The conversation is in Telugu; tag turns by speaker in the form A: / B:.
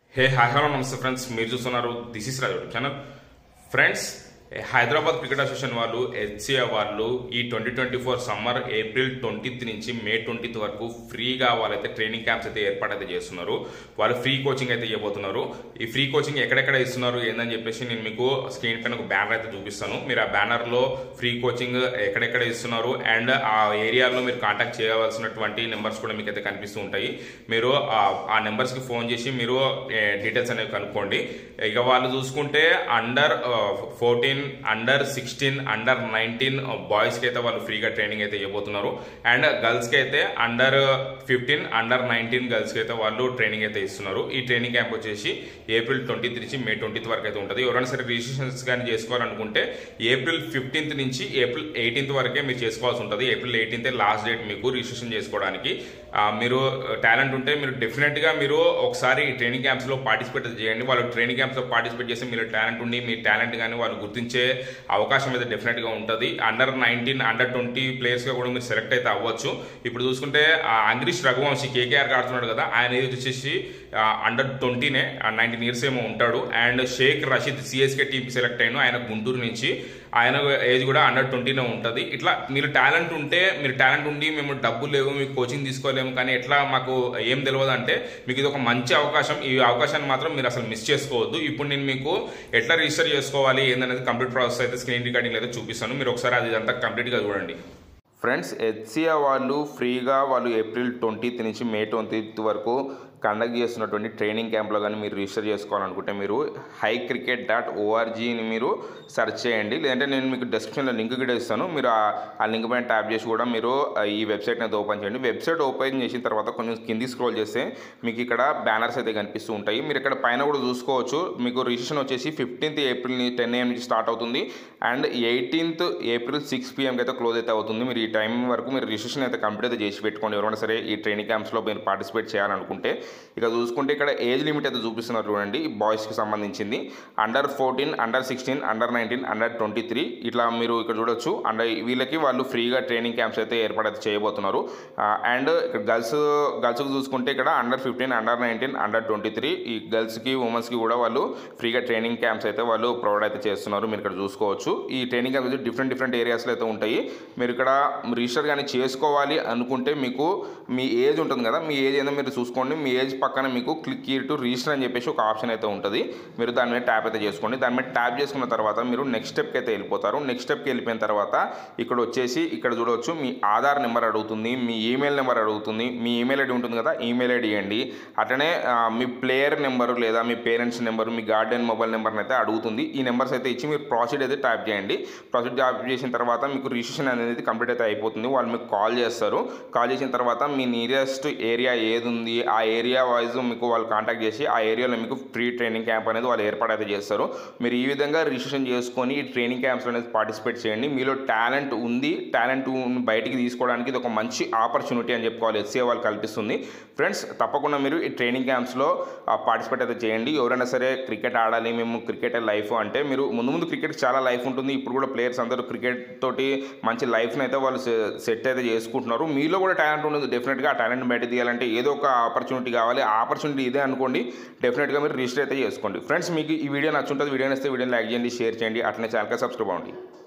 A: హే హాయ్ హలో నమస్తే ఫ్రెండ్స్ మీరు చూస్తున్నారు this is Raju channel friends Hyderabad cricket association వాళ్ళు హెచ్సిఏ వాళ్ళు ఈ twenty twenty four summer April twentieth నుంచి మే ట్వంటీత్ వరకు ఫ్రీగా వాళ్ళైతే ట్రైనింగ్ క్యాంప్స్ అయితే ఏర్పాటు అయితే చేస్తున్నారు వాళ్ళు ఫ్రీ కోచింగ్ అయితే ఇవ్వబోతున్నారు ఈ ఫ్రీ కోచింగ్ ఎక్కడెక్కడ ఇస్తున్నారు ఏందని చెప్పేసి నేను మీకు స్క్రీన్ పైన ఒక బ్యానర్ అయితే చూపిస్తాను మీరు ఆ బ్యానర్లో ఫ్రీ కోచింగ్ ఎక్కడెక్కడ ఇస్తున్నారు అండ్ ఆ ఏరియాలో మీరు కాంటాక్ట్ చేయవలసినటువంటి నెంబర్స్ కూడా మీకు అయితే కనిపిస్తూ ఉంటాయి మీరు ఆ- ఆ నెంబర్స్కి ఫోన్ చేసి మీరు డీటెయిల్స్ అనేవి కనుక్కోండి ఇక వాళ్ళు చూసుకుంటే under fourteen under sixteen under nineteen బాయ్స్కి అయితే వాళ్ళు ఫ్రీగా ట్రైనింగ్ అయితే ఇవ్వబోతున్నారు అండ్ గర్ల్స్కి అయితే అండర్ ఫిఫ్టీన్ అండర్ నైన్టీన్ గర్ల్స్కి అయితే వాళ్ళు ట్రైనింగ్ అయితే ఇస్తున్నారు ఈ ట్రైనింగ్ క్యాంప్ వచ్చేసి ఏప్రిల్ ట్వంటీ నుంచి మే ట్వంటీ వరకు అయితే ఉంటుంది ఎవరైనా సరే రిజిస్ట్రేషన్స్ కానీ చేసుకోవాలనుకుంటే ఏప్రిల్ ఫిఫ్టీన్త్ నుంచి ఏప్రిల్ ఎయిటీన్త్ వరకే మీరు చేసుకోవాల్సి ఉంటుంది ఏప్రిల్ ఎయిటీన్త్ లాస్ట్ డేట్ మీకు రిజిస్ట్రేషన్ చేసుకోవడానికి ఆ, మీరు టాలెంట్ ఉంటే మీరు డెఫినెట్గా మీరు ఒకసారి ఈ ట్రైనింగ్ క్యాంప్స్లో పార్టిసిపేట్ చేయండి వాళ్ళు ట్రైనింగ్ క్యాంప్స్లో పార్టిసిపేట్ చేస్తే మీరు టాలెంట్ ఉండి మీ టాలెంట్ కానీ వాళ్ళు గుర్తించే అవకాశం అయితే డెఫినెట్గా ఉంటుంది అండర్ నైన్టీన్ అండర్ ట్వంటీ ప్లేయర్స్గా కూడా మీరు సెలెక్ట్ అయితే అవ్వచ్చు ఇప్పుడు చూసుకుంటే ఆ, అంగ్రీష్ రఘువంశీ కేకేఆర్ ఆడుతున్నాడు కదా ఆయన ఏజ్ వచ్చేసి అండర్ ట్వంటీనే నైన్టీన్ ఇయర్స్ ఏమో ఉంటాడు అండ్ షేక్ రషీద్ సిఎస్కే టీంకి సెలెక్ట్ అయిన ఆయన గుంటూరు నుంచి ఆయన ఏజ్ కూడా అండర్ ట్వంటీనే ఉంటుంది ఇట్లా మీరు టాలెంట్ ఉంటే మీరు టాలెంట్ ఉండి మేము డబ్బులు లేవు మీకు కోచింగ్ తీసుకోలేము కానీ ఎట్లా మాకు ఏం తెలియదు అంటే మీకు ఇది ఒక మంచి అవకాశం ఈ అవకాశాన్ని మాత్రం మీరు అసలు మిస్ చేసుకోవద్దు ఇప్పుడు నేను మీకు ఎట్లా రిజిస్టర్ చేసుకోవాలి ఏందనేది కంప్లీట్ ప్రాసెస్ అయితే స్క్రీన్ రికార్డింగ్ అయితే చూపిస్తాను మీరు ఒకసారి అది అంతా కంప్లీట్గా చూడండి ఫ్రెండ్స్ హెచ్సిఏ వాళ్ళు ఫ్రీగా వాళ్ళు ఏప్రిల్ ట్వంటీత్ నుంచి మే ట్వంటీత్ వరకు కండక్ట్ చేస్తున్నటువంటి ట్రైనింగ్ క్యాంప్లో కానీ మీరు రిజిస్టర్ చేసుకోవాలనుకుంటే మీరు హై క్రికెట్ డాట్ ఓఆర్జీని మీరు సెర్చ్ చేయండి లేదంటే నేను మీకు డిస్క్రిప్షన్లో లింక్ కూడా ఇస్తాను మీరు ఆ- ఆ లింక్ పైన ట్యాప్ చేసి కూడా మీరు ఆ, ఈ వెబ్సైట్ని అయితే ఓపెన్ చేయండి వెబ్సైట్ ఓపెన్ చేసిన తర్వాత కొంచెం కింది స్క్రోల్ చేస్తే మీకు ఇక్కడ బ్యానర్స్ అయితే కనిపిస్తూ ఉంటాయి మీరు ఇక్కడ పైన కూడా చూసుకోవచ్చు మీకు రిజిస్ట్రేషన్ వచ్చేసి ఫిఫ్టీన్త్ ఏప్రిల్ టెన్ ఏఎం నుంచి స్టార్ట్ అవుతుంది అండ్ ఎయిటీన్త్ ఏప్రిల్ సిక్స్ పిఎంకి అయితే క్లోజ్ అయితే అవుతుంది మీరు ఈ టైం వరకు మీరు రిజిస్ట్రేషన్ అయితే కంప్లీట్ అయితే చేసి పెట్టుకోండి ఎవరైనా సరే ఈ ట్రైనింగ్ క్యాంప్స్లో మీరు పార్టిసిపేట్ చేయాలనుకుంటే ఇక చూసుకుంటే ఇక్కడ ఏజ్ లిమిట్ అయితే చూపిస్తున్నారు చూడండి బాయ్స్కి సంబంధించింది under fourteen under sixteen under nineteen under twenty three ఇట్లా మీరు ఇక్కడ చూడొచ్చు అండ్ వీళ్ళకి వాళ్ళు ఫ్రీగా ట్రైనింగ్ క్యాంప్స్ అయితే ఏర్పాటు చేయబోతున్నారు అండ్ ఇక్కడ గర్ల్స్ గర్ల్స్కి చూసుకుంటే ఇక్కడ under fifteen under nineteen under twenty three ఈ గర్ల్స్కి ఉమెన్స్కి కూడా వాళ్ళు ఫ్రీగా ట్రైనింగ్ క్యాంప్స్ అయితే వాళ్ళు ప్రొవైడ్ అయితే చేస్తున్నారు మీరు ఇక్కడ చూసుకోవచ్చు ఈ ట్రైనింగ్ క్యాంప్స్ డిఫరెంట్ డిఫరెంట్ ఏరియాస్లో అయితే ఉంటాయి మీరు ఇక్కడ రిజిస్టర్ కానీ చేసుకోవాలి అనుకుంటే మీకు మీ ఏజ్ ఉంటుంది కదా మీ ఏజ్ ఏదో మీరు చూసుకోండి మీ ఏజ్ పక్కన మీకు క్లిక్ టు రిజిస్టర్ అని చెప్పేసి ఒక ఆప్షన్ అయితే ఉంటుంది మీరు దాని మీద ట్యాప్ అయితే చేసుకోండి దాని మీద ట్యాప్ చేసుకున్న తర్వాత మీరు నెక్స్ట్ స్టెప్కి అయితే వెళ్ళిపోతారు నెక్స్ట్ స్టెప్కి వెళ్ళిపోయిన తర్వాత ఇక్కడ వచ్చేసి ఇక్కడ చూడవచ్చు మీ ఆధార్ నెంబర్ అడుగుతుంది మీ ఈమెయిల్ నెంబర్ అడుగుతుంది మీ ఈమెయిల్ ఐడి ఉంటుంది కదా ఈమెయిల్ ఐడి ఇవ్వండి అట్లనే ఆ, మీ ప్లేయర్ నెంబరు లేదా మీ పేరెంట్స్ నెంబరు మీ గార్డెన్ మొబైల్ నెంబర్ని అయితే అడుగుతుంది ఈ నెంబర్స్ అయితే ఇచ్చి మీరు ప్రాసీడ్ అయితే ట్యాప్ చేయండి ప్రాసీడ్ ట్యాప్ చేసిన తర్వాత మీకు రిజిస్ట్రేషన్ అనేది కంప్లీట్ అయితే అయిపోతుంది వాళ్ళు మీకు కాల్ చేస్తారు కాల్ చేసిన తర్వాత మీ నియరెస్ట్ ఏరియా ఏది ఉంది ఆ ఏరియా వైజ్ మీకు వాళ్ళు కాంటాక్ట్ చేసి ఆ ఏరియాలో మీకు ఫ్రీ ట్రైనింగ్ క్యాంప్ అనేది వాళ్ళు ఏర్పాటు అయితే చేస్తారు మీరు ఈ విధంగా రిజిస్ట్రేషన్ చేసుకొని ఈ ట్రైనింగ్ క్యాంప్స్ అనేది పార్టిసిపేట్ చేయండి మీలో టాలెంట్ ఉంది టాలెంట్ బయటికి తీసుకోవడానికి ఇది ఒక మంచి ఆపర్చునిటీ అని చెప్పుకోవాలి ఎస్సీ వాళ్ళు కల్పిస్తుంది ఫ్రెండ్స్ తప్పకుండా మీరు ఈ ట్రైనింగ్ క్యాంప్స్లో పార్టిసిపేట్ అయితే చేయండి ఎవరైనా సరే క్రికెట్ ఆడాలి మేము క్రికెట్ లైఫ్ అంటే మీరు ముందు ముందు క్రికెట్ చాలా లైఫ్ ఉంటుంది ఇప్పుడు కూడా ప్లేయర్స్ అందరూ క్రికెట్ తోటి మంచి లైఫ్ని అయితే వాళ్ళు సెట్ అయితే చేసుకుంటున్నారు మీలో కూడా టాలెంట్ ఉంటుంది డెఫినెట్గా ఆ టాలెంట్ బయట తీయాలంటే ఏదో ఒక ఆపర్చునిటీ కావాలి ఆ ఆపర్చునిటీ ఇదే అనుకోండి డెఫినెట్గా మీరు రిజిస్టర్ అయితే చేసుకోండి ఫ్రెండ్స్ మీకు ఈ వీడియో నచ్చుంటుంది వీడియో నచ్చితే వీడియోని లైక్ చేయండి షేర్ చేయండి అట్లనే ఛానల్గా సబ్స్క్రైబ్ అవ్వండి